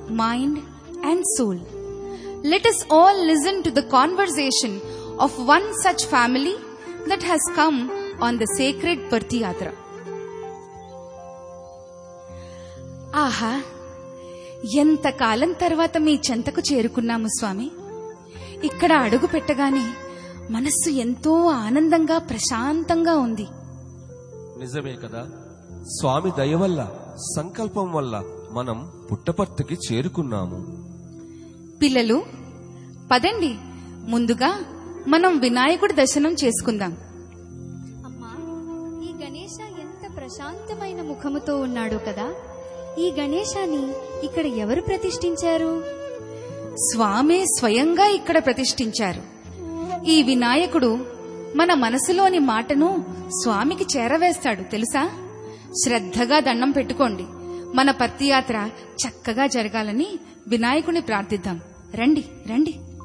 mind, and soul. Let us all listen to the conversation of one such family that has come on the sacred Partiyatra. ఆహా ఎంత కాలం తర్వాత మీ చెంతకు చేరుకున్నాము స్వామి ఇక్కడ అడుగు పెట్టగానే మనస్సు ఎంతో ఆనందంగా ప్రశాంతంగా ఉంది నిజమే కదా స్వామి దయ వల్ల సంకల్పం వల్ల మనం పుట్టపర్తికి చేరుకున్నాము పిల్లలు పదండి ముందుగా మనం వినాయకుడి దర్శనం చేసుకుందాం అమ్మా ఈ గణేశ ఎంత ప్రశాంతమైన ముఖముతో ఉన్నాడు కదా ఈ గణేశాన్ని ఇక్కడ ఎవరు ప్రతిష్ఠించారు స్వామే స్వయంగా ఇక్కడ ప్రతిష్ఠించారు ఈ వినాయకుడు మన మనసులోని మాటను స్వామికి చేరవేస్తాడు తెలుసా శ్రద్ధగా దండం పెట్టుకోండి మన పత్తియాత్ర చక్కగా జరగాలని వినాయకుని ప్రార్థిద్దాం రండి రండి